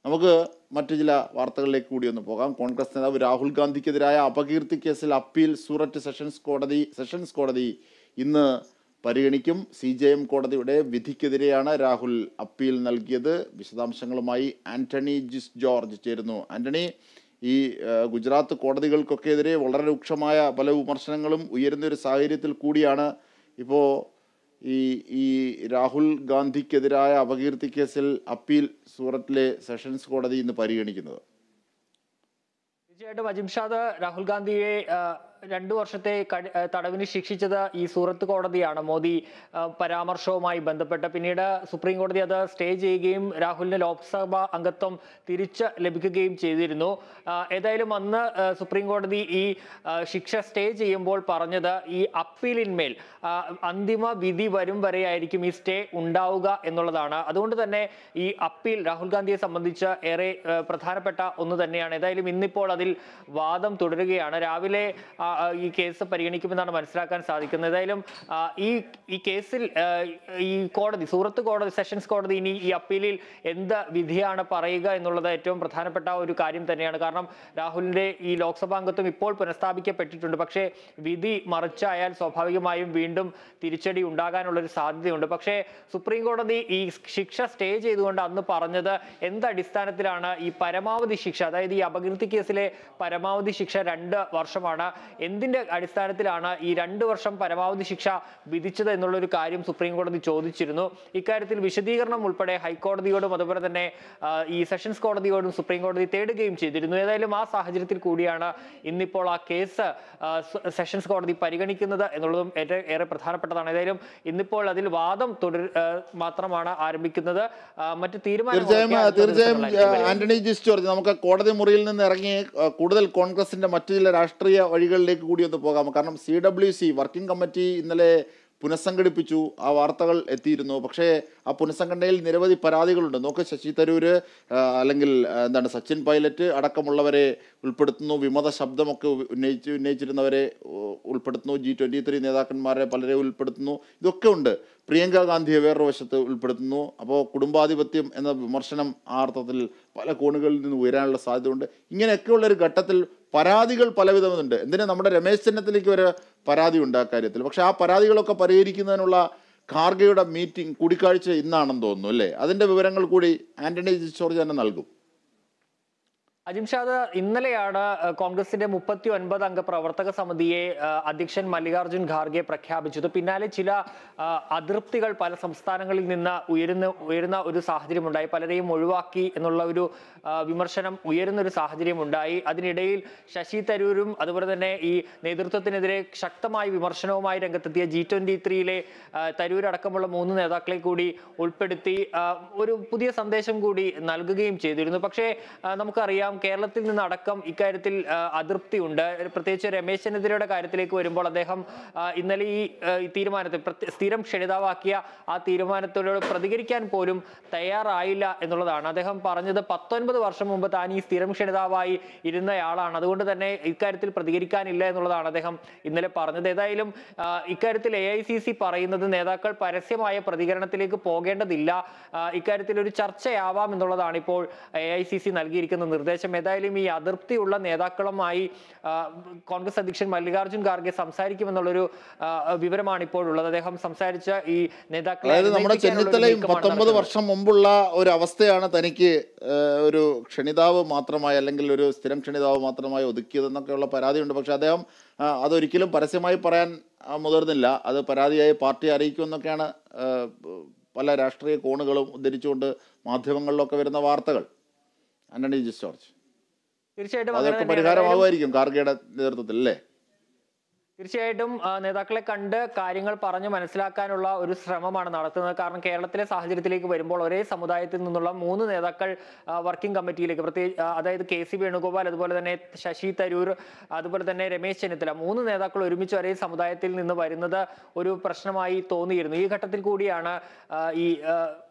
നമുക്ക് മറ്റു ചില വാർത്തകളിലേക്ക് കൂടി ഒന്ന് പോകാം കോൺഗ്രസ് നേതാവ് രാഹുൽ ഗാന്ധിക്കെതിരായ അപകീർത്തി കേസിൽ അപ്പീൽ സൂററ്റ് സെഷൻസ് കോടതി സെഷൻസ് കോടതി ഇന്ന് പരിഗണിക്കും സി ജെ എം കോടതിയുടെ വിധിക്കെതിരെയാണ് രാഹുൽ അപ്പീൽ നൽകിയത് വിശദാംശങ്ങളുമായി ആന്റണി ജിസ് ജോർജ് ചേരുന്നു ആന്റണി ഈ ആ, ഗുജറാത്ത് കോടതികൾക്കൊക്കെ എതിരെ വളരെ രൂക്ഷമായ പല വിമർശനങ്ങളും ഉയരുന്ന ഒരു സാഹചര്യത്തിൽ കൂടിയാണ് ഇപ്പോൾ ഈ ഈ രാഹുൽ ഗാന്ധിക്കെതിരായ അപകീർത്തി കേസിൽ അപ്പീൽ സൂറത്തിലെ സെഷൻസ് കോടതി ഇന്ന് പരിഗണിക്കുന്നത് തീർച്ചയായിട്ടും അജിംഷാദ് രാഹുൽ ഗാന്ധിയെ ആ, രണ്ടു വർഷത്തെ കടി- ആ, തടവിന് ശിക്ഷിച്ചത് ഈ സൂറത്ത് കോടതിയാണ് മോദി ആ, പരാമർശവുമായി ബന്ധപ്പെട്ട് പിന്നീട് സുപ്രീം കോടതി അത് സ്റ്റേ ചെയ്യുകയും രാഹുലിന് ലോക്സഭ അംഗത്വം തിരിച്ച് ലഭിക്കുകയും ചെയ്തിരുന്നു ആ, ഏതായാലും അന്ന് ആ, സുപ്രീം കോടതി ഈ ആ, ശിക്ഷ സ്റ്റേ ചെയ്യുമ്പോൾ പറഞ്ഞത് ഈ അപ്പീലിന്മേൽ ആ, അന്തിമ വിധി വരും വരെയായിരിക്കും ഈ സ്റ്റേ ഉണ്ടാവുക എന്നുള്ളതാണ് അതുകൊണ്ട് തന്നെ ഈ അപ്പീൽ രാഹുൽ ഗാന്ധിയെ സംബന്ധിച്ച് ഏറെ ആ, പ്രധാനപ്പെട്ട ഒന്ന് തന്നെയാണ് ഏതായാലും ഇന്നിപ്പോൾ അതിൽ വാദം തുടരുകയാണ് രാവിലെ ആ, ആ, ഈ കേസ് പരിഗണിക്കുമെന്നാണ് മനസ്സിലാക്കാൻ സാധിക്കുന്നത് ഏതായാലും ആ, ഈ ഈ കേസിൽ ആ, ഈ കോടതി സൂറത്ത് കോടതി സെഷൻസ് കോടതി ഇനി ഈ അപ്പീലിൽ എന്ത് വിധിയാണ് പറയുക എന്നുള്ളത് ഏറ്റവും പ്രധാനപ്പെട്ട ഒരു കാര്യം തന്നെയാണ് കാരണം രാഹുലിന്റെ ഈ ലോക്സഭാ അംഗത്വം ഇപ്പോൾ പുനഃസ്ഥാപിക്കപ്പെട്ടിട്ടുണ്ട് പക്ഷേ വിധി മറിച്ചായാൽ സ്വാഭാവികമായും വീണ്ടും തിരിച്ചടി ഉണ്ടാകാനുള്ള ഒരു സാധ്യതയുണ്ട് പക്ഷേ സുപ്രീം കോടതി ഈ ശിക്ഷ സ്റ്റേ ചെയ്തുകൊണ്ട് അന്ന് പറഞ്ഞത് എന്ത് അടിസ്ഥാനത്തിലാണ് ഈ പരമാവധി ശിക്ഷ അതായത് ഈ അപകീർത്തി കേസിലെ പരമാവധി ശിക്ഷ രണ്ട് വർഷമാണ് എന്തിന്റെ അടിസ്ഥാനത്തിലാണ് ഈ രണ്ട് വർഷം പരമാവധി ശിക്ഷ വിധിച്ചത് എന്നുള്ള ഒരു കാര്യം സുപ്രീം കോടതി ചോദിച്ചിരുന്നു ഇക്കാര്യത്തിൽ വിശദീകരണം ഉൾപ്പെടെ ഹൈക്കോടതിയോടും അതുപോലെ തന്നെ ആ, ഈ സെഷൻസ് കോടതിയോടും സുപ്രീം കോടതി തേടുകയും ചെയ്തിരുന്നു ഏതായാലും ആ സാഹചര്യത്തിൽ കൂടിയാണ് ഇന്നിപ്പോൾ ആ കേസ് ആ, സ- സെഷൻസ് കോടതി പരിഗണിക്കുന്നത് എന്നുള്ളതും ഏറെ ഏറെ പ്രധാനപ്പെട്ടതാണ് ഏതായാലും ഇന്നിപ്പോൾ അതിൽ വാദം തുടർ ആ, മാത്രമാണ് ആരംഭിക്കുന്നത് ആ, മറ്റ് തീർച്ചയായും തീരുമാനം തീർച്ചയായും ആന്റണി ജിസ് ജോർജ് നമുക്ക് കോടതി മുറിയിൽ നിന്ന് ഇറങ്ങി ആ, കൂടുതൽ കോൺഗ്രസിന്റെ മറ്റു ചില രാഷ്ട്രീയ വഴികളിലേക്ക് കൂടി ഒന്ന് പോകാം കാരണം C W C working committee ഇന്നലെ പുനഃസംഘടിപ്പിച്ചു ആ വാർത്തകൾ എത്തിയിരുന്നു പക്ഷേ ആ പുനഃസംഘടനയിൽ നിരവധി പരാതികളുണ്ട് നോക്ക് ശശി തരൂര് ആ, അല്ലെങ്കിൽ ആ, എന്താണ് സച്ചിൻ പൈലറ്റ് അടക്കമുള്ളവരെ ഉൾപ്പെടുത്തുന്നു വിമത ശബ്ദമൊക്കെ ഉ- ഉന്നയിച്ച് ഉന്നയിച്ചിരുന്നവരെ ഉ- ഉൾപ്പെടുത്തുന്നു ജി ട്വൻ്റി ത്രീ നേതാക്കന്മാരെ പലരെ ഉൾപ്പെടുത്തുന്നു ഇതൊക്കെ ഉണ്ട് പ്രിയങ്ക ഗാന്ധിയെ വേറൊരു വശത്ത് ഉൾപ്പെടുത്തുന്നു അപ്പോൾ കുടുംബാധിപത്യം എന്ന വിമർശനം ആ അർത്ഥത്തിൽ പല കോണുകളിൽ നിന്ന് ഉയരാനുള്ള സാധ്യതയുണ്ട് ഇങ്ങനെയൊക്കെയുള്ള ഒരു ഘട്ടത്തിൽ പരാതികൾ പലവിധമുണ്ട് എന്തിനാ നമ്മുടെ രമേശ് ചെന്നിത്തലയ്ക്ക് ഒരു പരാതി ഉണ്ട് ആ കാര്യത്തിൽ പക്ഷെ ആ പരാതികളൊക്കെ പരിഹരിക്കുന്നതിനുള്ള ഖാർഗെയുടെ മീറ്റിംഗ് കൂടിക്കാഴ്ച ഇന്നാണെന്ന് തോന്നുന്നു അല്ലേ അതിന്റെ വിവരങ്ങൾ കൂടി ആന്റണി ജോർജ് തന്നെ നൽകും അജിംഷാദ് ഇന്നലെയാണ് അഹ്, കോൺഗ്രസിന്റെ മുപ്പത്തി ഒൻപത് അംഗ പ്രവർത്തക സമിതിയെ അഹ്, അധ്യക്ഷൻ മല്ലികാർജുൻ ഖാർഗെ പ്രഖ്യാപിച്ചത് പിന്നാലെ ചില അഹ്, അതൃപ്തികൾ പല സംസ്ഥാനങ്ങളിൽ നിന്ന് ഉയരുന്ന ഉയരുന്ന ഒരു സാഹചര്യമുണ്ടായി പലരെയും ഒഴിവാക്കി എന്നുള്ള ഒരു അഹ്, വിമർശനം ഉയരുന്ന ഒരു സാഹചര്യമുണ്ടായി അതിനിടയിൽ ശശി തരൂരും അതുപോലെ തന്നെ ഈ നേതൃത്വത്തിനെതിരെ ശക്തമായ വിമർശനവുമായി രംഗത്തെത്തിയ ജി ട്വന്റി ത്രീയിലെ തരൂർ അടക്കമുള്ള മൂന്ന് നേതാക്കളെ കൂടി ഉൾപ്പെടുത്തി അഹ്, ഒരു പുതിയ സന്ദേശം കൂടി നൽകുകയും ചെയ്തിരുന്നു പക്ഷേ അഹ്, നമുക്കറിയാം കേരളത്തിൽ നിന്ന് അടക്കം ഇക്കാര്യത്തിൽ അഹ്, അതൃപ്തിയുണ്ട് പ്രത്യേകിച്ച് രമേശ് ചെന്നിത്തലയുടെ കാര്യത്തിലേക്ക് വരുമ്പോൾ അദ്ദേഹം അഹ്, ഇന്നലെ ഈ അഹ്, ഈ തീരുമാനത്തിൽ പ്രത്യ- സ്ഥിരം ക്ഷണിതാവാക്കിയ ആ തീരുമാനത്തോട് പ്രതികരിക്കാൻ പോലും തയ്യാറായില്ല എന്നുള്ളതാണ് അദ്ദേഹം പറഞ്ഞത് പത്തൊൻപത് വർഷം മുമ്പ് താൻ ഈ സ്ഥിരം ക്ഷണിതാവായി ഇരുന്നയാളാണ് അതുകൊണ്ട് തന്നെ ഇക്കാര്യത്തിൽ പ്രതികരിക്കാനില്ല എന്നുള്ളതാണ് അദ്ദേഹം ഇന്നലെ പറഞ്ഞത് ഏതായാലും ആ, ഇക്കാര്യത്തിൽ എ ഐ സി സി പറയുന്നത് നേതാക്കൾ പരസ്യമായ പ്രതികരണത്തിലേക്ക് പോകേണ്ടതില്ല ആ, ഇക്കാര്യത്തിൽ ഒരു ചർച്ചയാവാം എന്നുള്ളതാണ് ഇപ്പോൾ എ ഐ സി സി നൽകിയിരിക്കുന്ന നിർദ്ദേശം ഏതായാലും ഈ അതൃപ്തിയുള്ള നേതാക്കളുമായി ആ, കോൺഗ്രസ് അധ്യക്ഷൻ മല്ലികാർജ്ജുൻ ഖാർഗെ സംസാരിക്കുമെന്നുള്ളൊരു ആ, വിവരമാണ് ഇപ്പോഴുള്ളത് അദ്ദേഹം സംസാരിച്ച ഈ നേതാക്കളെ അതായത് നമ്മുടെ അനുനയിപ്പിക്കാനുള്ള ഒരു ചെന്നിത്തലയും നീക്കമാണ് പത്തൊമ്പത് നടക്കുന്നത്. വർഷം മുമ്പുള്ള ഒരു അവസ്ഥയാണ് തനിക്ക് ഏഹ്, ഒരു ക്ഷണിതാവ് മാത്രമായി അല്ലെങ്കിൽ ഒരു സ്ഥിരം ക്ഷണിതാവ് മാത്രമായി ഒതുക്കിയതെന്നൊക്കെയുള്ള പരാതിയുണ്ട് പക്ഷെ അദ്ദേഹം ആ, അതൊരിക്കലും പരസ്യമായി പറയാൻ ആ, മുതിർന്നില്ല അത് പരാതിയായി പാർട്ടി അറിയിക്കുമെന്നൊക്കെയാണ് ഏഹ്, പല രാഷ്ട്രീയ കോണുകളും ഉദ്ധരിച്ചുകൊണ്ട് മാധ്യമങ്ങളിലൊക്കെ വരുന്ന വാർത്തകൾ ആന്റണി ജി ജോർജ് തീർച്ചയായിട്ടും അങ്ങനെ അതൊക്കെ തന്നെയാണ്. ഏതായാലും പരിഹാരമാകുമായിരിക്കും കാർഗയുടെ നേതൃത്വത്തിൽ അല്ലേ തീർച്ചയായിട്ടും ആ, നേതാക്കളെ കണ്ട് കാര്യങ്ങൾ പറഞ്ഞു മനസ്സിലാക്കാനുള്ള ഒരു ശ്രമമാണ് നടത്തുന്നത് കാരണം കേരളത്തിലെ സാഹചര്യത്തിലേക്ക് വരുമ്പോൾ ഒരേ സമുദായത്തിൽ നിന്നുള്ള മൂന്ന് നേതാക്കൾ ആ, വർക്കിംഗ് കമ്മിറ്റിയിലേക്ക് പ്രത്യേകിച്ച് ആ, അതായത് കെ സി വേണുഗോപാൽ അതുപോലെ തന്നെ ശശി തരൂർ അതുപോലെ തന്നെ രമേശ് ചെന്നിത്തല മൂന്ന് നേതാക്കൾ ഒരുമിച്ച് ഒരേ സമുദായത്തിൽ നിന്ന് വരുന്നത് ഒരു പ്രശ്നമായി തോന്നിയിരുന്നു ഈ ഘട്ടത്തിൽ കൂടിയാണ് ആ, ഈ ആ,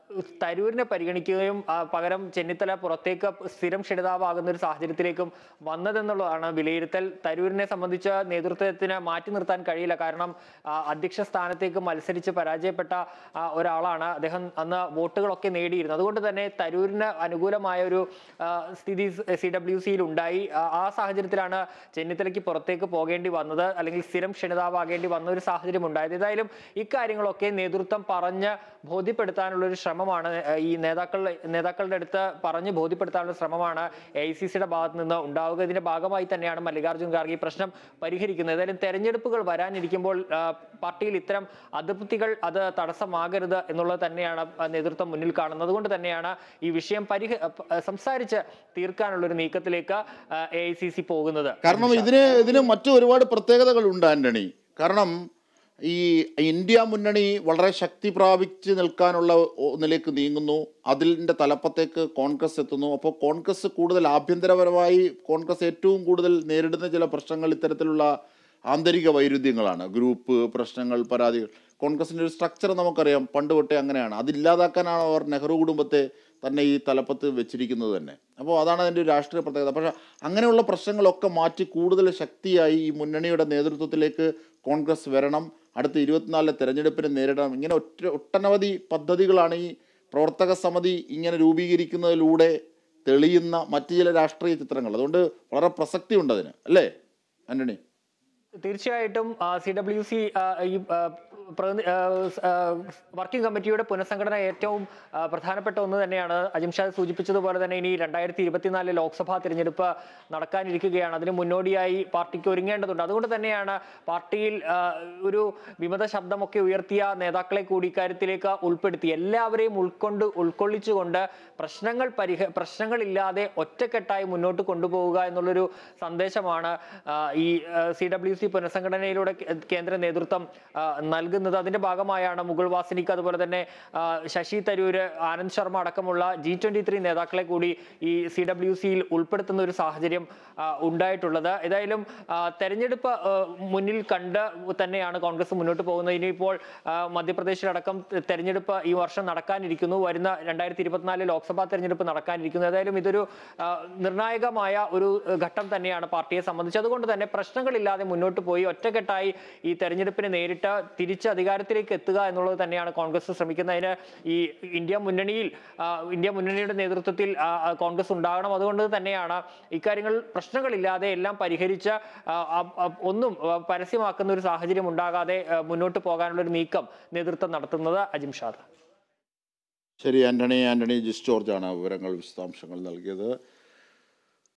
തരൂരിനെ പരിഗണിക്കുകയും ആ, പകരം ചെന്നിത്തല പുറത്തേക്ക് സ്ഥിരം ക്ഷണിതാവാകുന്ന ഒരു സാഹചര്യത്തിലേക്കും വന്നതെന്നുള്ളതാണ് വിലയിരുത്തൽ തരൂരിനെ സംബന്ധിച്ച് നേതൃത്വത്തിന് മാറ്റി നിർത്താൻ കഴിയില്ല കാരണം ആ, അധ്യക്ഷ സ്ഥാനത്തേക്ക് മത്സരിച്ച് പരാജയപ്പെട്ട ആ, ഒരാളാണ് അദ്ദേഹം അന്ന് വോട്ടുകളൊക്കെ നേടിയിരുന്നത് അതുകൊണ്ട് തന്നെ തരൂരിന് അനുകൂലമായ ഒരു ആ, സ്ഥിതി സി ഡബ്ല്യു സിയിൽ ഉണ്ടായി ആ, ആ സാഹചര്യത്തിലാണ് ചെന്നിത്തലയ്ക്ക് പുറത്തേക്ക് പോകേണ്ടി വന്നത് അല്ലെങ്കിൽ സ്ഥിരം ക്ഷണിതാവാകേണ്ടി വന്ന ഒരു സാഹചര്യം ഉണ്ടായത് ഏതായാലും ഇക്കാര്യങ്ങളൊക്കെ നേതൃത്വം പറഞ്ഞ് ബോധ്യപ്പെടുത്താനുള്ള ഒരു ശ്രമമാണ് ആ, ഈ നേതാക്കൾ നേതാക്കളുടെ അടുത്ത് പറഞ്ഞ് ബോധ്യപ്പെടുത്താനുള്ള ശ്രമമാണ് എ ഐ സി സിയുടെ ഭാഗത്ത് നിന്ന് ഉണ്ടാവുക ഇതിന്റെ ഭാഗമായി തന്നെയാണ് മല്ലികാർജ്ജുൻ ഖാർഗെ ഈ പ്രശ്നം പരിഹരിക്കുന്നത് ഏതായാലും തെരഞ്ഞെടുപ്പുകൾ വരാനിരിക്കുമ്പോൾ ആ, പാർട്ടിയിൽ ഇത്തരം അതൃപ്തികൾ അത് തടസ്സമാകരുത് എന്നുള്ളത് തന്നെയാണ് ആ, നേതൃത്വം മുന്നിൽ കാണുന്നത് അതുകൊണ്ട് തന്നെയാണ് ഈ വിഷയം പരിഹ പ- സംസാരിച്ച് തീർക്കാനുള്ള ഒരു നീക്കത്തിലേക്ക് എ ഐ സി സി പോകുന്നത് കാരണം ഇതിന് ഇതിന് മറ്റു ഒരുപാട് പ്രത്യേകതകൾ ഉണ്ട് ആന്റണി കാരണം ഈ ഇന്ത്യ മുന്നണി വളരെ ശക്തി പ്രാപിച്ച് നിൽക്കാനുള്ള ഒ- നിലയ്ക്ക് നീങ്ങുന്നു അതിൻ്റെ തലപ്പത്തേക്ക് കോൺഗ്രസ് എത്തുന്നു അപ്പോൾ കോൺഗ്രസ് കൂടുതൽ ആഭ്യന്തരപരമായി കോൺഗ്രസ് ഏറ്റവും കൂടുതൽ നേരിടുന്ന ചില പ്രശ്നങ്ങൾ ഇത്തരത്തിലുള്ള ആന്തരിക വൈരുദ്ധ്യങ്ങളാണ് ഗ്രൂപ്പ് പ്രശ്നങ്ങൾ പരാതികൾ കോൺഗ്രസിൻ്റെ ഒരു സ്ട്രക്ചർ നമുക്കറിയാം പണ്ട് തൊട്ടേ അങ്ങനെയാണ് അതില്ലാതാക്കാനാണ് അവർ നെഹ്റു കുടുംബത്തെ തന്നെ ഈ തലപ്പത്ത് വെച്ചിരിക്കുന്നത് തന്നെ അപ്പോൾ അതാണ് അതിൻ്റെ ഒരു രാഷ്ട്രീയ പ്രത്യേകത പക്ഷേ അങ്ങനെയുള്ള പ്രശ്നങ്ങളൊക്കെ മാറ്റി കൂടുതൽ ശക്തിയായി ഈ മുന്നണിയുടെ നേതൃത്വത്തിലേക്ക് കോൺഗ്രസ് വരണം അടുത്ത ഇരുപത്തിനാലിലെ തെരഞ്ഞെടുപ്പിനെ നേരിടണം ഇങ്ങനെ ഒറ്റ ഒട്ടനവധി പദ്ധതികളാണ് ഈ പ്രവർത്തക സമിതി ഇങ്ങനെ രൂപീകരിക്കുന്നതിലൂടെ തെളിയുന്ന മറ്റ് ചില രാഷ്ട്രീയ ചിത്രങ്ങൾ അതുകൊണ്ട് വളരെ പ്രസക്തി ഉണ്ട് അതിന് അല്ലേ ആന്റണി തീർച്ചയായിട്ടും സി ഡബ്ല്യു സി ഈ ആ, പ്രതി- ആ, സ്, ആ, വർക്കിംഗ് കമ്മിറ്റിയുടെ പുനഃസംഘടന ഏറ്റവും ആ, പ്രധാനപ്പെട്ട ഒന്ന് തന്നെയാണ് അജിംഷാദ് സൂചിപ്പിച്ചതുപോലെ തന്നെ ഇനി രണ്ടായിരത്തി ഇരുപത്തിനാലിലെ ലോക്സഭാ തിരഞ്ഞെടുപ്പ് നടക്കാനിരിക്കുകയാണ് അതിന് മുന്നോടിയായി പാർട്ടിക്ക് ഒരുങ്ങേണ്ടതുണ്ട് അതുകൊണ്ട് തന്നെയാണ് പാർട്ടിയിൽ ആ, ഒരു വിമത ശബ്ദമൊക്കെ ഉയർത്തിയ നേതാക്കളെ കൂടി ഇക്കാര്യത്തിലേക്ക് ഉൾപ്പെടുത്തി എല്ലാവരെയും ഉൾക്കൊണ്ട് ഉൾക്കൊള്ളിച്ചുകൊണ്ട് പ്രശ്നങ്ങൾ പരിഹ പ്രശ്നങ്ങളില്ലാതെ ഒറ്റക്കെട്ടായി മുന്നോട്ട് കൊണ്ടുപോവുക എന്നുള്ളൊരു സന്ദേശമാണ് ആ, ഈ സി ഡബ്ല്യു സി പുനഃസംഘടനയിലൂടെ കേ- കേന്ദ്ര നേതൃത്വം ആ, നൽകുന്നത് അതിന്റെ ഭാഗമായാണ് മുകുൾ വാസനിക്ക് അതുപോലെ തന്നെ ആ, ശശി തരൂര് ആനന്ദ് ശർമ്മ അടക്കമുള്ള ജി ട്വന്റി ത്രീ നേതാക്കളെ കൂടി ഈ സി ഡബ്ല്യു സിയിൽ ഉൾപ്പെടുത്തുന്ന ഒരു സാഹചര്യം ആ, ഉണ്ടായിട്ടുള്ളത് ഏതായാലും ആ, തെരഞ്ഞെടുപ്പ് ആ, മുന്നിൽ കണ്ട് തന്നെയാണ് കോൺഗ്രസ് മുന്നോട്ട് പോകുന്നത് ഇനിയിപ്പോൾ ആ, മധ്യപ്രദേശിലടക്കം തെരഞ്ഞെടുപ്പ് ഈ വർഷം നടക്കാനിരിക്കുന്നു വരുന്ന രണ്ടായിരത്തി ഇരുപത്തിനാല് ലോക്സഭാ തെരഞ്ഞെടുപ്പ് നടക്കാനിരിക്കുന്നു ഏതായാലും ഇതൊരു ആ, നിർണായകമായ ഒരു ആ, ഘട്ടം തന്നെയാണ് പാർട്ടിയെ സംബന്ധിച്ച് അതുകൊണ്ട് തന്നെ പ്രശ്നങ്ങളില്ലാതെ മുന്നോട്ട് പോയി ഒറ്റക്കെട്ടായി ഈ തെരഞ്ഞെടുപ്പിനെ നേരിട്ട് തിരിച്ച് അധികാരത്തിലേക്ക് എത്തുക എന്നുള്ളത് തന്നെയാണ് കോൺഗ്രസ് ശ്രമിക്കുന്നതിന് ഈ ഇന്ത്യ മുന്നണിയിൽ ആ, ഇന്ത്യ മുന്നണിയുടെ നേതൃത്വത്തിൽ ആ, ആ, കോൺഗ്രസ് ഉണ്ടാകണം അതുകൊണ്ട് തന്നെയാണ് ഇക്കാര്യങ്ങൾ പ്രശ്നങ്ങളില്ലാതെ എല്ലാം പരിഹരിച്ച് ആ, ആ, ആ, ഒന്നും ആ, പരസ്യമാക്കുന്ന ഒരു സാഹചര്യം ഉണ്ടാകാതെ ആ, മുന്നോട്ട് പോകാനുള്ള ഒരു നീക്കം നേതൃത്വം നടത്തുന്നത് അജിംഷാദ് ശരി ആന്റണി ആന്റണി ജിസ് ജോർജാണ് വിവരങ്ങൾ വിശദാംശങ്ങൾ നൽകിയത്